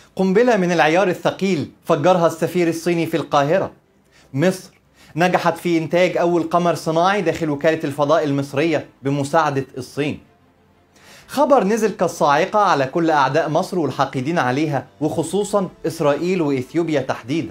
قنبلة من العيار الثقيل فجرها السفير الصيني في القاهرة مصر نجحت في إنتاج أول قمر صناعي داخل وكالة الفضاء المصرية بمساعدة الصين خبر نزل كالصاعقة على كل أعداء مصر والحاقدين عليها وخصوصا إسرائيل وإثيوبيا تحديدا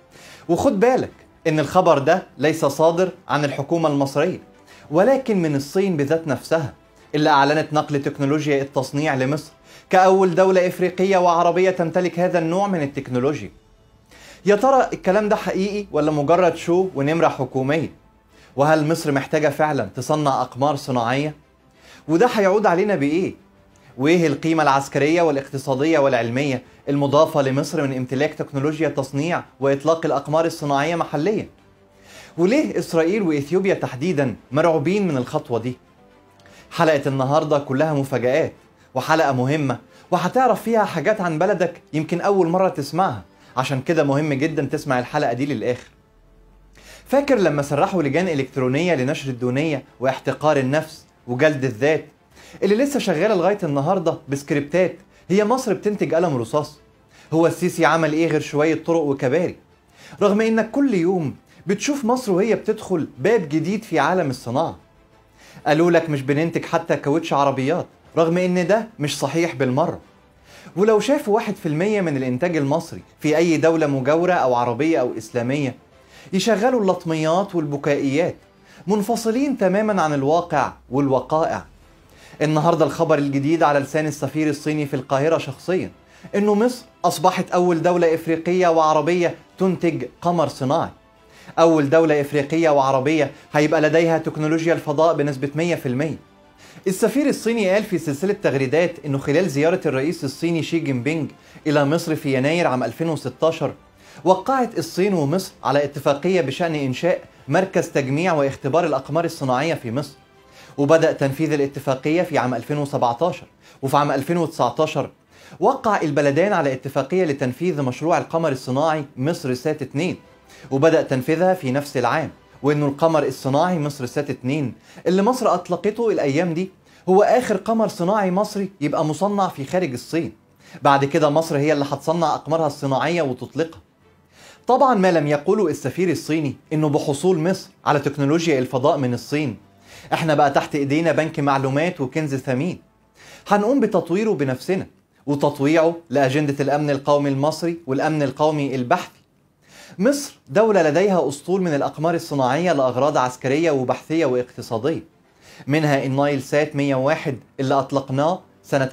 وخد بالك إن الخبر ده ليس صادر عن الحكومة المصرية ولكن من الصين بذات نفسها اللي أعلنت نقل تكنولوجيا التصنيع لمصر كأول دولة إفريقية وعربية تمتلك هذا النوع من التكنولوجيا يا ترى الكلام ده حقيقي ولا مجرد شو ونمرة حكومية وهل مصر محتاجة فعلا تصنع أقمار صناعية وده هيعود علينا بإيه وايه القيمة العسكرية والاقتصادية والعلمية المضافة لمصر من امتلاك تكنولوجيا تصنيع واطلاق الاقمار الصناعية محليا وليه اسرائيل واثيوبيا تحديدا مرعوبين من الخطوة دي حلقة النهاردة كلها مفاجآت وحلقة مهمة وهتعرف فيها حاجات عن بلدك يمكن أول مرة تسمعها عشان كده مهم جدا تسمع الحلقة دي للآخر فاكر لما سرحوا لجان إلكترونية لنشر الدونية واحتقار النفس وجلد الذات اللي لسه شغالة لغاية النهاردة بسكريبتات هي مصر بتنتج قلم رصاص هو السيسي عمل ايه غير شوية طرق وكباري رغم انك كل يوم بتشوف مصر وهي بتدخل باب جديد في عالم الصناعة قالوا لك مش بننتج حتى كاوتش عربيات رغم ان ده مش صحيح بالمرة ولو شافوا واحد في المية من الانتاج المصري في اي دولة مجاورة او عربية او اسلامية يشغلوا اللطميات والبكائيات منفصلين تماما عن الواقع والوقائع النهارده الخبر الجديد على لسان السفير الصيني في القاهرة شخصيا انه مصر اصبحت اول دولة افريقية وعربية تنتج قمر صناعي اول دولة افريقية وعربية هيبقى لديها تكنولوجيا الفضاء بنسبة 100% السفير الصيني قال في سلسلة تغريدات انه خلال زيارة الرئيس الصيني شي جين بينج الى مصر في يناير عام 2016 وقعت الصين ومصر على اتفاقية بشأن إنشاء مركز تجميع واختبار الأقمار الصناعية في مصر وبدأ تنفيذ الاتفاقية في عام 2017 وفي عام 2019 وقع البلدان على اتفاقية لتنفيذ مشروع القمر الصناعي مصر سات 2 وبدأ تنفيذها في نفس العام وإنه القمر الصناعي مصر سات 2 اللي مصر أطلقته الأيام دي هو آخر قمر صناعي مصري يبقى مصنع في خارج الصين بعد كده مصر هي اللي هتصنع أقمارها الصناعية وتطلقها طبعا ما لم يقوله السفير الصيني انه بحصول مصر على تكنولوجيا الفضاء من الصين احنا بقى تحت ايدينا بنك معلومات وكنز ثمين هنقوم بتطويره بنفسنا وتطويعه لأجندة الأمن القومي المصري والأمن القومي البحثي مصر دولة لديها أسطول من الأقمار الصناعية لأغراض عسكرية وبحثية واقتصادية منها النايل سات 101 اللي أطلقناه سنة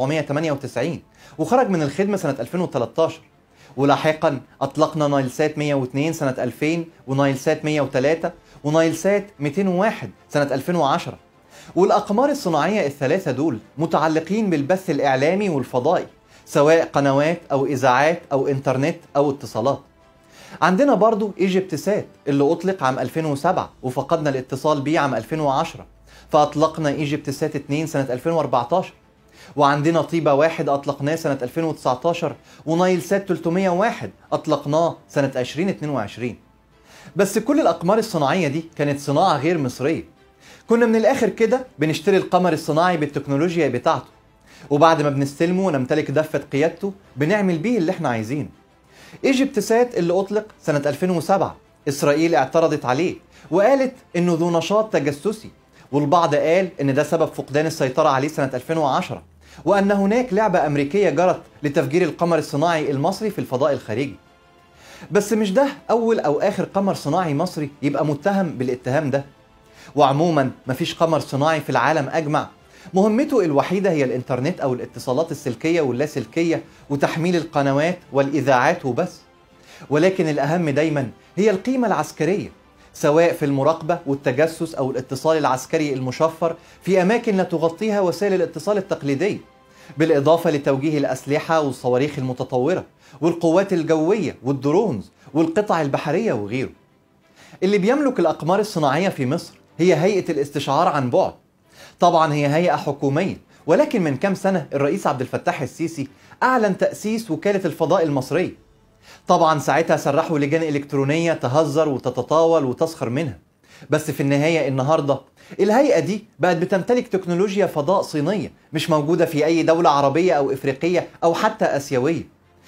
1998 وخرج من الخدمة سنة 2013 ولاحقا أطلقنا نايل سات 102 سنة 2000 ونايل سات 103 ونايل سات 201 سنة 2010 والأقمار الصناعية الثلاثة دول متعلقين بالبث الإعلامي والفضائي سواء قنوات أو إذاعات أو إنترنت أو اتصالات عندنا برضو ايجيبت سات اللي أطلق عام 2007 وفقدنا الاتصال بيه عام 2010 فأطلقنا ايجيبت سات 2 سنة 2014 وعندنا طيبة واحد أطلقناه سنة 2019 ونايل سات 301 أطلقناه سنة 2022 بس كل الأقمار الصناعية دي كانت صناعة غير مصرية كنا من الآخر كده بنشتري القمر الصناعي بالتكنولوجيا بتاعته وبعد ما بنستلمه ونمتلك دفة قيادته بنعمل بيه اللي احنا عايزينه ايجيبت سات اللي أطلق سنة 2007 إسرائيل اعترضت عليه وقالت إنه ذو نشاط تجسسي والبعض قال إن ده سبب فقدان السيطرة عليه سنة 2010 وأن هناك لعبة أمريكية جرت لتفجير القمر الصناعي المصري في الفضاء الخارجي بس مش ده أول أو آخر قمر صناعي مصري يبقى متهم بالاتهام ده وعموما مفيش قمر صناعي في العالم أجمع مهمته الوحيدة هي الإنترنت أو الاتصالات السلكية واللاسلكية وتحميل القنوات والإذاعات وبس ولكن الأهم دايما هي القيمة العسكرية سواء في المراقبة والتجسس أو الاتصال العسكري المشفر في أماكن لا تغطيها وسائل الاتصال التقليدية بالإضافة لتوجيه الأسلحة والصواريخ المتطورة والقوات الجوية والدرونز والقطع البحرية وغيره اللي بيملك الأقمار الصناعية في مصر هي هيئة الاستشعار عن بعد طبعا هي هيئة حكومية ولكن من كام سنة الرئيس عبد الفتاح السيسي أعلن تأسيس وكالة الفضاء المصرية طبعا ساعتها سرحوا لجان إلكترونية تهزر وتتطاول وتسخر منها بس في النهاية النهاردة الهيئة دي بقت بتمتلك تكنولوجيا فضاء صينية مش موجودة في أي دولة عربية أو إفريقية أو حتى آسيوية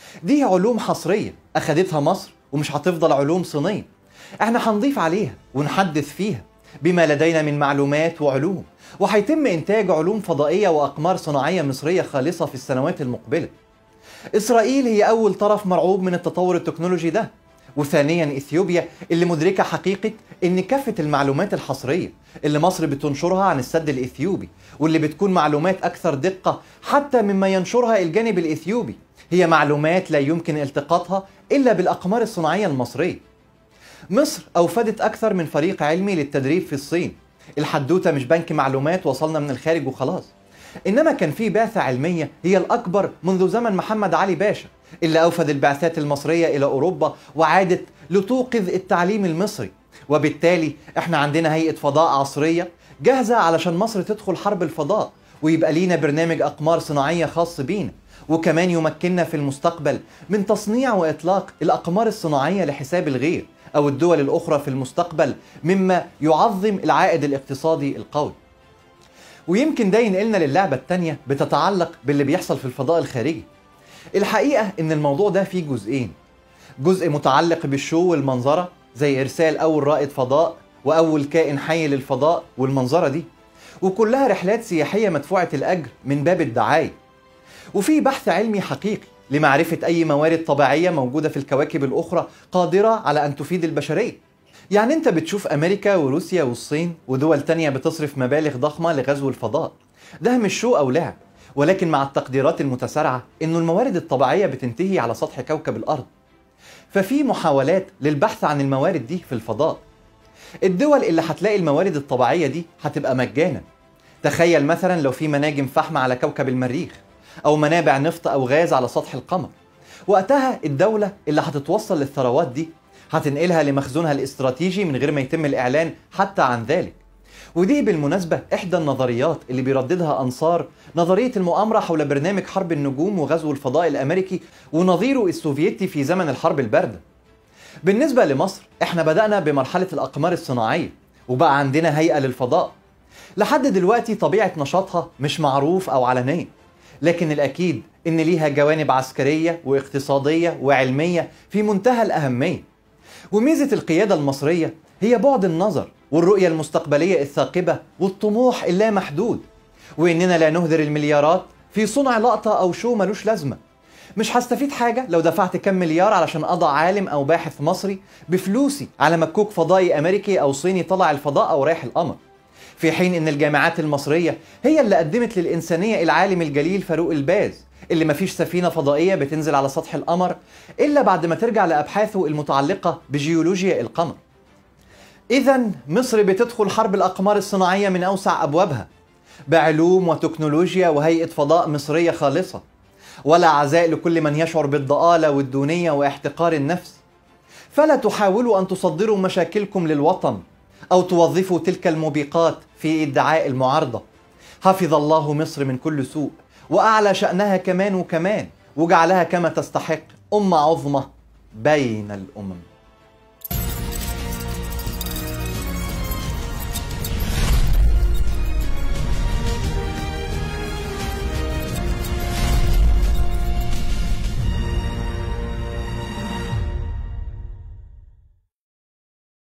دي علوم حصرية أخدتها مصر ومش هتفضل علوم صينية احنا هنضيف عليها ونحدث فيها بما لدينا من معلومات وعلوم وهيتم إنتاج علوم فضائية وأقمار صناعية مصرية خالصة في السنوات المقبلة إسرائيل هي أول طرف مرعوب من التطور التكنولوجي ده وثانيا اثيوبيا اللي مدركه حقيقه ان كافه المعلومات الحصريه اللي مصر بتنشرها عن السد الاثيوبي واللي بتكون معلومات اكثر دقه حتى مما ينشرها الجانب الاثيوبي هي معلومات لا يمكن التقاطها الا بالاقمار الصناعيه المصريه. مصر اوفدت اكثر من فريق علمي للتدريب في الصين. الحدوته مش بنك معلومات وصلنا من الخارج وخلاص. انما كان في بعثه علميه هي الاكبر منذ زمن محمد علي باشا اللي اوفد البعثات المصريه الى اوروبا وعادت لتوقظ التعليم المصري وبالتالي احنا عندنا هيئه فضاء عصريه جاهزه علشان مصر تدخل حرب الفضاء ويبقى لينا برنامج اقمار صناعيه خاص بينا وكمان يمكننا في المستقبل من تصنيع واطلاق الاقمار الصناعيه لحساب الغير او الدول الاخرى في المستقبل مما يعظم العائد الاقتصادي القوي ويمكن ده ينقلنا للعبة التانية بتتعلق باللي بيحصل في الفضاء الخارجي الحقيقة إن الموضوع ده فيه جزئين جزء متعلق بالشو والمنظرة زي إرسال أول رائد فضاء وأول كائن حي للفضاء والمنظرة دي وكلها رحلات سياحية مدفوعة الأجر من باب الدعاية وفي بحث علمي حقيقي لمعرفة أي موارد طبيعية موجودة في الكواكب الأخرى قادرة على أن تفيد البشرية يعني انت بتشوف امريكا وروسيا والصين ودول تانية بتصرف مبالغ ضخمة لغزو الفضاء ده مش شو او لعب ولكن مع التقديرات المتسارعة انه الموارد الطبيعية بتنتهي على سطح كوكب الارض ففي محاولات للبحث عن الموارد دي في الفضاء الدول اللي هتلاقي الموارد الطبيعية دي هتبقى مجانا تخيل مثلا لو في مناجم فحم على كوكب المريخ او منابع نفط او غاز على سطح القمر وقتها الدولة اللي هتتوصل للثروات دي هتنقلها لمخزونها الاستراتيجي من غير ما يتم الإعلان حتى عن ذلك ودي بالمناسبة إحدى النظريات اللي بيرددها أنصار نظرية المؤامرة حول برنامج حرب النجوم وغزو الفضاء الأمريكي ونظيره السوفيتي في زمن الحرب الباردة بالنسبة لمصر إحنا بدأنا بمرحلة الأقمار الصناعية وبقى عندنا هيئة للفضاء لحد دلوقتي طبيعة نشاطها مش معروف أو علنية لكن الأكيد إن ليها جوانب عسكرية واقتصادية وعلمية في منتهى الأهمية وميزة القيادة المصرية هي بعد النظر والرؤية المستقبلية الثاقبة والطموح اللامحدود وإننا لا نهدر المليارات في صنع لقطة أو شو ملوش لازمة مش هستفيد حاجة لو دفعت كم مليار علشان أضع عالم أو باحث مصري بفلوسي على مكوك فضائي أمريكي أو صيني طلع الفضاء أو رايح القمر في حين ان الجامعات المصرية هي اللي قدمت للإنسانية العالم الجليل فاروق الباز اللي مفيش سفينة فضائية بتنزل على سطح القمر إلا بعد ما ترجع لأبحاثه المتعلقة بجيولوجيا القمر إذا مصر بتدخل حرب الأقمار الصناعية من أوسع أبوابها بعلوم وتكنولوجيا وهيئة فضاء مصرية خالصة ولا عزاء لكل من يشعر بالضآلة والدونية واحتقار النفس فلا تحاولوا أن تصدروا مشاكلكم للوطن أو توظفوا تلك الموبقات في ادعاء المعارضة حفظ الله مصر من كل سوء وأعلى شأنها كمان وكمان وجعلها كما تستحق أمة عظمى بين الأمم